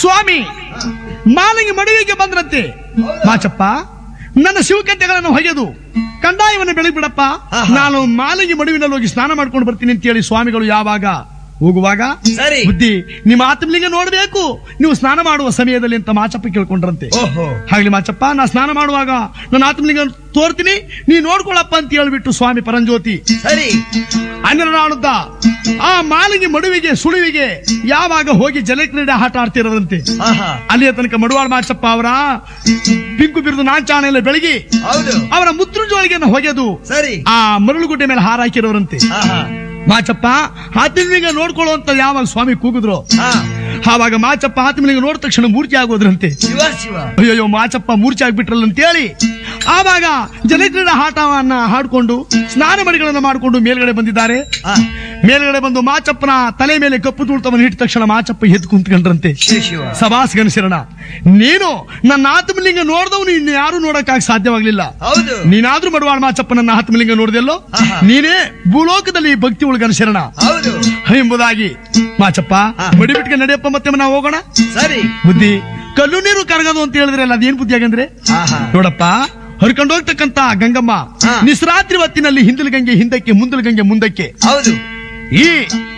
ಸ್ವಾಮಿ ಮಾಲಿಂಗಿ ಮಡುವಿಗೆ ಬಂದ್ರಂತೆ ಮಾಚಪ್ಪ ನನ್ನ ಶಿವಕಂತೆಗಳನ್ನು ಹೊಗೆದು ಕಂದಾಯವನ್ನು ಬೆಳಗ್ಬಿಡಪ್ಪ ಆಹಾ. ನಾನು ಮಾಲಿಂಗಿ ಮಡುವಿನಲ್ಲಿ ಹೋಗಿ ಸ್ನಾನ ಮಾಡ್ಕೊಂಡು ಬರ್ತೀನಿ ಅಂತ ಹೇಳಿ ಸ್ವಾಮಿಗಳು ಯಾವಾಗ ಹೋಗುವಾಗ ಸರಿ. ಬುದ್ಧಿ ನಿಮ್ಮ ಆತ್ಮಲಿಂಗ ನೋಡ್ಬೇಕು ನೀವು ಸ್ನಾನ ಮಾಡುವ ಸಮಯದಲ್ಲಿ ಅಂತ ಮಾಚಪ್ಪ ಕೇಳ್ಕೊಂಡ್ರಂತೆ ಓಹೋ ಹಾಗಲಿ ಮಾಚಪ್ಪ ನಾ ಸ್ನಾನ ಮಾಡುವಾಗ ನನ್ನ ಆತ್ಮಲಿಂಗ ತೋರ್ತೀನಿ ನೀ ನೋಡ್ಕೊಳಪ್ಪ ಅಂತ ಹೇಳ್ಬಿಟ್ಟು ಸ್ವಾಮಿ ಪರಂಜ್ಯೋತಿ ಸರಿ ಅನ್ನನಾಡುತ್ತ ಆ ಮಾಲಿಂಗಿ ಮಡುವಿಗೆ ಸುಳುವಿಗೆ ಯಾವಾಗ ಹೋಗಿ ಜಲಕ್ರೀಡೆ ಆಟ ಆಡ್ತಿರೋದಂತೆ ಆಹಾ ಅಲ್ಲಿಯ ತನಕ ಮಡುವಾಳ ಮಾಚಪ್ಪ ಅವರ ಪಿಂಕು ಬಿರುದು ನಾಂಚಾಣೆಲ್ಲ ಬೆಳಗಿ ಹೌದು ಅವರ ಮುತ್ರುಜೋಳಿಗೆಯನ್ನು ಹೊಗೆದು ಸರಿ ಆ ಮರಳುಗುಡ್ಡೆ ಮೇಲೆ ಹಾರ ಹಾಕಿರೋರಂತೆ ಆಹಾ ಮಾಚಪ್ಪ ಆತ್ಮಲಿಂಗ ನೋಡ್ಕೊಳ್ಳುವಂತ ಯಾವಾಗ ಸ್ವಾಮಿ ಕೂಗಿದ್ರು ಹಾ ಆವಾಗ ಮಾಚಪ್ಪ ಆತ್ಮಲಿಂಗ ನೋಡಿದ ತಕ್ಷಣ ಮೂರ್ತಿ ಆಗೋದ್ರಂತೆ ಶಿವ ಶಿವ ಅಯ್ಯೋ ಮಾಚಪ್ಪ ಮೂರ್ಛೆ ಆಗ್ಬಿಟ್ರಲ್ಲ ಅಂತೇಳಿ ಆವಾಗ ಜಲಕ್ರೀಡಾ ಆಟವನ್ನ ಹಾಡ್ಕೊಂಡು ಸ್ನಾನ ಮಡಿಗಳನ್ನ ಮಾಡಿಕೊಂಡು ಮೇಲ್ಗಡೆ ಬಂದಿದ್ದಾರೆ ಹಾ ಮೇಲ್ಗಡೆ ಬಂದು ಮಾಚಪ್ಪನ ತಲೆ ಮೇಲೆ ಕಪ್ಪು ತುಳ್ತವನ್ನು ಇಟ್ಟ ತಕ್ಷಣ ಮಾಚಪ್ಪ ಎದ್ದು ಕುಂತ್ಕೊಂಡ್ರಂತೆ ಶಿವ ಶಿವ ಸಭಾಸ್ ಗಣಶರಣ ನೀನು ನನ್ನ ಆತ್ಮಲಿಂಗ ನೋಡ್ದವನು ಇನ್ನು ಯಾರು ನೋಡಕ್ಕಾಗ ಸಾಧ್ಯವಾಗ್ಲಿಲ್ಲ ಹೌದು ನೀನಾದ್ರೂ ಮಡವಾಳ ಮಾಚಪ್ಪ ನನ್ನ ಆತ್ಮಲಿಂಗ ನೋಡ್ದೆಲ್ಲೋ ಆಹಾ. ನೀನೇ ಭೂಲೋಕದಲ್ಲಿ ಭಕ್ತಿ ಉಳ್ಗನ ಶರಣ ಹೌದು ಎಂಬುದಾಗಿ ಮಾಚಪ್ಪ ಹಾ. ಮಡಿಬಿಟ್ಗೆ ನಡೆಯಪ್ಪ ಮತ್ತೆ ನಾವು ಹೋಗೋಣ ಸರಿ ಬುದ್ಧಿ ಕಲ್ಲು ನೀರು ಕರಗದು ಅಂತ ಹೇಳಿದ್ರೆ ಅಲ್ಲ ಅದೇನ್ ಬುದ್ಧಿ ಆಗಂದ್ರೆ ಆಹಾ ನೋಡಪ್ಪ ಹರ್ಕೊಂಡು ಹೋಗ್ತಕ್ಕಂತ ಗಂಗಮ್ಮ ಹಾ. ನಿಸ್ರಾತ್ರಿ ಹೊತ್ತಿನಲ್ಲಿ ಹಿಂದಲ ಗಂಗೆ ಹಿಂದಕ್ಕೆ ಮುಂದಲ ಗಂಗೆ ಮುಂದಕ್ಕೆ ಹೌದು ಈ